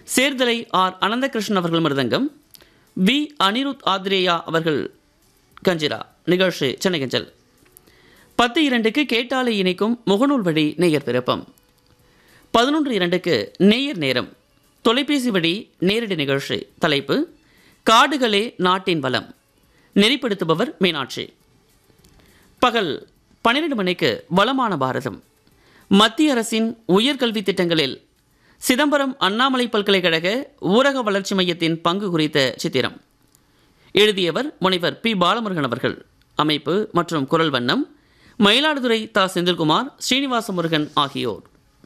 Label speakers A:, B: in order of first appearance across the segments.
A: சேர்தலை R Ananthakrishnan அவர்கள் மிருதங்கம் we Anirudh ஆத்ரேயா அவர்கள் கஞ்சிரா நிகழ்ச்சி சென்னை கஞ்சல் பத்து இரண்டுக்கு கேட்டாலை இணைக்கும் முகநூல் வழி நேயர் விருப்பம் பதினொன்று இரண்டுக்கு நேயர் நேரம் தொலைபேசி வழி நேரடி நிகழ்ச்சி தலைப்பு காடுகளே நாட்டின் வளம் நெறிப்படுத்துபவர் மீனாட்சி பகல் பன்னிரண்டு மணிக்கு வளமான பாரதம் மத்திய அரசின் உயர்கல்வி திட்டங்களில் சிதம்பரம் அண்ணாமலை பல்கலைக்கழக ஊரக வளர்ச்சி மையத்தின் பங்கு குறித்த சித்திரம் எழுதியவர் முனைவர் பி பாலமுருகன் அவர்கள் அமைப்பு மற்றும் குரல் வண்ணம் மயிலாடுதுறை தா செந்தில்குமார் ஸ்ரீனிவாச முருகன் ஆகியோர்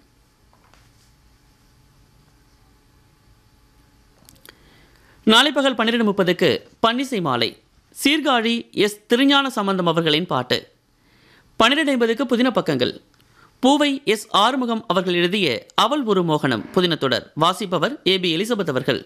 A: நாளை பகல் பன்னிரெண்டு முப்பதுக்கு பன்னிசை மாலை சீர்காழி எஸ் திருஞான சம்பந்தம் அவர்களின் பாட்டு பன்னிரெண்டு ஐம்பதுக்கு புதின பக்கங்கள் பூவை எஸ் ஆறுமுகம் அவர்கள் எழுதிய அவள் ஒரு மோகனம் புதின தொடர் வாசிப்பவர் ஏ பி எலிசபெத் அவர்கள்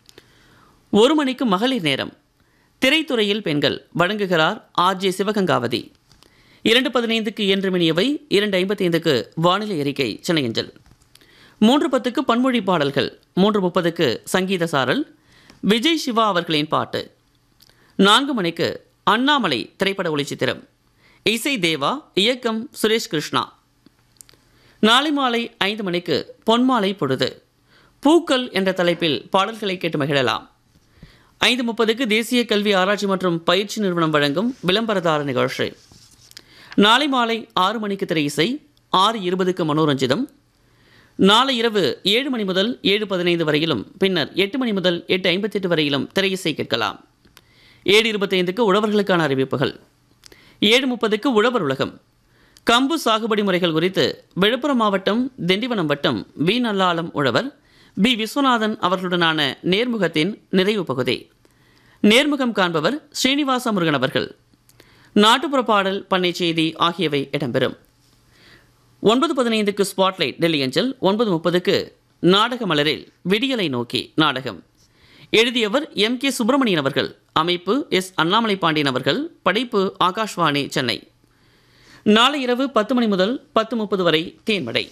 A: ஒரு மணிக்கு மகளிர் நேரம் திரைத்துறையில் பெண்கள் வழங்குகிறார் ஆர் ஜே சிவகங்காவதி இரண்டு பதினைந்துக்கு இயன்று மணியவை இரண்டு ஐம்பத்தைந்துக்கு வானிலை அறிக்கை சென்னையஞ்சல் மூன்று பத்துக்கு பன்மொழி பாடல்கள் மூன்று முப்பதுக்கு சங்கீத சாரல் விஜய் சிவா அவர்களின் பாட்டு நான்கு மணிக்கு அண்ணாமலை திரைப்பட ஒளிச்சித்திரம் இசை தேவா இயக்கம் சுரேஷ் கிருஷ்ணா நாளை மாலை ஐந்து மணிக்கு பொன்மாலை பொழுது பூக்கள் என்ற தலைப்பில் பாடல்களை கேட்டு மகிழலாம் ஐந்து முப்பதுக்கு தேசிய கல்வி ஆராய்ச்சி மற்றும் பயிற்சி நிறுவனம் வழங்கும் விளம்பரதார நிகழ்ச்சி நாளை மாலை ஆறு மணிக்கு திரை இசை ஆறு இருபதுக்கு மனோரஞ்சிதம் நாளை இரவு ஏழு மணி முதல் ஏழு பதினைந்து வரையிலும் பின்னர் எட்டு மணி முதல் எட்டு ஐம்பத்தெட்டு வரையிலும் திரை இசை கேட்கலாம் ஏழு இருபத்தைந்துக்கு உழவர்களுக்கான அறிவிப்புகள் ஏழு முப்பதுக்கு உழவர் உலகம் கம்பு சாகுபடி முறைகள் குறித்து விழுப்புரம் மாவட்டம் திண்டிவனம் வட்டம் வி நல்லாளம் உழவர் பி விஸ்வநாதன் அவர்களுடனான நேர்முகத்தின் நிறைவு பகுதி நேர்முகம் காண்பவர் ஸ்ரீனிவாச முருகன் அவர்கள் நாட்டுப்புற பாடல் பண்ணை செய்தி ஆகியவை இடம்பெறும் ஒன்பது பதினைந்துக்கு ஸ்பாட்லைட் டெல்லி அஞ்சல் ஒன்பது முப்பதுக்கு நாடக மலரில் விடியலை நோக்கி நாடகம் எழுதியவர் எம் கே சுப்பிரமணியன் அவர்கள் அமைப்பு எஸ் அண்ணாமலை பாண்டியன் அவர்கள் படைப்பு ஆகாஷ்வாணி சென்னை நாளை இரவு பத்து மணி முதல் பத்து முப்பது வரை தேன்மடை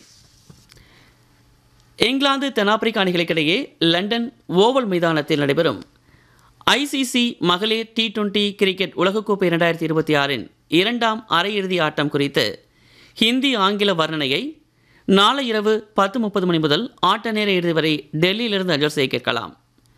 A: இங்கிலாந்து தென்னாப்பிரிக்க அணிகளுக்கிடையே லண்டன் ஓவல் மைதானத்தில் நடைபெறும் ஐசிசி மகளிர் டி டுவெண்டி கிரிக்கெட் உலகக்கோப்பை இரண்டாயிரத்தி இருபத்தி ஆறின் இரண்டாம் அரையிறுதி ஆட்டம் குறித்து ஹிந்தி ஆங்கில வர்ணனையை நாளை இரவு பத்து முப்பது மணி முதல் ஆட்ட நேர இறுதி வரை டெல்லியிலிருந்து அஞ்சல் செய்ய கேட்கலாம்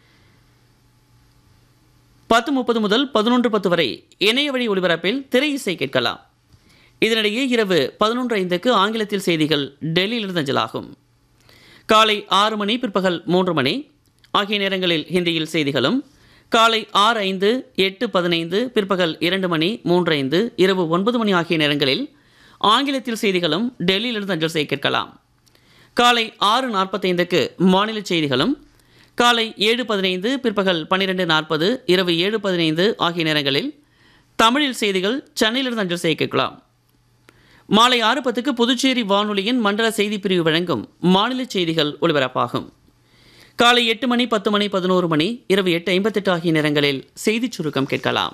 A: பத்து முப்பது முதல் பதினொன்று பத்து வரை இணைய வழி ஒலிபரப்பில் திரை இசை கேட்கலாம் இதனிடையே இரவு பதினொன்று ஐந்துக்கு ஆங்கிலத்தில் செய்திகள் டெல்லியிலிருந்து அஞ்சலாகும் காலை ஆறு மணி பிற்பகல் மூன்று மணி ஆகிய நேரங்களில் ஹிந்தியில் செய்திகளும் காலை ஆறு ஐந்து எட்டு பதினைந்து பிற்பகல் இரண்டு மணி மூன்று ஐந்து இரவு ஒன்பது மணி ஆகிய நேரங்களில் ஆங்கிலத்தில் செய்திகளும் டெல்லியிலிருந்து அஞ்சல் செய்ய கேட்கலாம் காலை ஆறு நாற்பத்தைந்துக்கு மாநில செய்திகளும் காலை ஏழு பதினைந்து பிற்பகல் பன்னிரெண்டு நாற்பது இரவு ஏழு பதினைந்து ஆகிய நேரங்களில் தமிழில் செய்திகள் சென்னையிலிருந்து அஞ்சல் செய்ய கேட்கலாம் மாலை ஆறு பத்துக்கு புதுச்சேரி வானொலியின் மண்டல செய்திப் பிரிவு வழங்கும் மாநில செய்திகள் ஒலிபரப்பாகும் காலை எட்டு மணி பத்து மணி பதினோரு மணி இரவு எட்டு ஐம்பத்தெட்டு ஆகிய நேரங்களில் செய்திச் சுருக்கம் கேட்கலாம்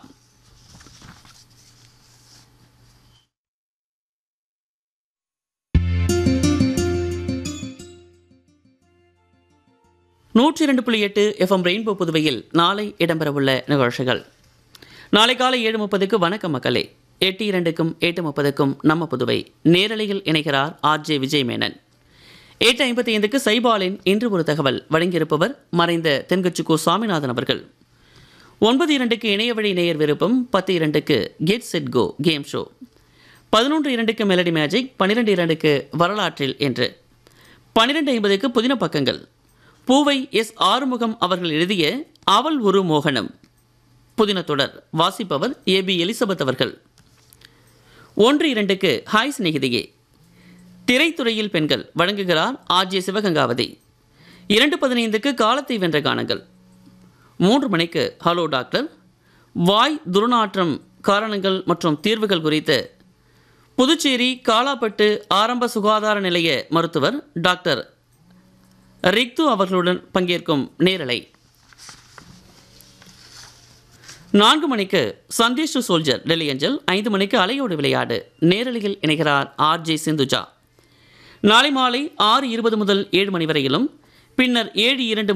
A: நூற்றி இரண்டு புள்ளி எட்டு எஃப்எம் ரெயின்போ புதுவையில் நாளை இடம்பெறவுள்ள நிகழ்ச்சிகள் நாளை காலை ஏழு முப்பதுக்கு வணக்கம் மக்களே எட்டு இரண்டுக்கும் எட்டு முப்பதுக்கும் நம்ம புதுவை நேரலையில் இணைகிறார் ஆர் ஜே விஜய் மேனன் எட்டு ஐம்பத்தி ஐந்துக்கு சைபாலின் இன்று ஒரு தகவல் வழங்கியிருப்பவர் மறைந்த தென்கட்சி கோ சுவாமிநாதன் அவர்கள் ஒன்பது இரண்டுக்கு இணையவழி நேயர் விருப்பம் பத்து இரண்டுக்கு get set go game show பதினொன்று இரண்டுக்கு மெலடி மேஜிக் பன்னிரெண்டு இரண்டுக்கு வரலாற்றில் என்று பன்னிரெண்டு ஐம்பதுக்கு புதின பக்கங்கள் பூவை எஸ் ஆறுமுகம் அவர்கள் எழுதிய அவள் ஒரு மோகனம் புதின தொடர் வாசிப்பவர் ஏ பி எலிசபெத் அவர்கள் ஒன்று இரண்டுக்கு ஹாய் சிநேகிதியே திரைத்துறையில் பெண்கள் வழங்குகிறார் ஆர் ஜே சிவகங்காவதி இரண்டு பதினைந்துக்கு காலத்தை வென்ற கானங்கள் மூன்று மணிக்கு ஹலோ டாக்டர் வாய் துர்நாற்றம் காரணங்கள் மற்றும் தீர்வுகள் குறித்து புதுச்சேரி காலாப்பட்டு ஆரம்ப சுகாதார நிலைய மருத்துவர் டாக்டர் ரிக்து அவர்களுடன் பங்கேற்கும் நேரலை நான்கு மணிக்கு சந்தேஷ் டு சோல்ஜர் டெல்லி அஞ்சல் ஐந்து மணிக்கு அலையோடு விளையாடு நேரலையில் இணைகிறார் ஆர் ஜே சிந்துஜா நாளை மாலை ஆறு இருபது முதல் ஏழு மணி வரையிலும் பின்னர் ஏழு இரண்டு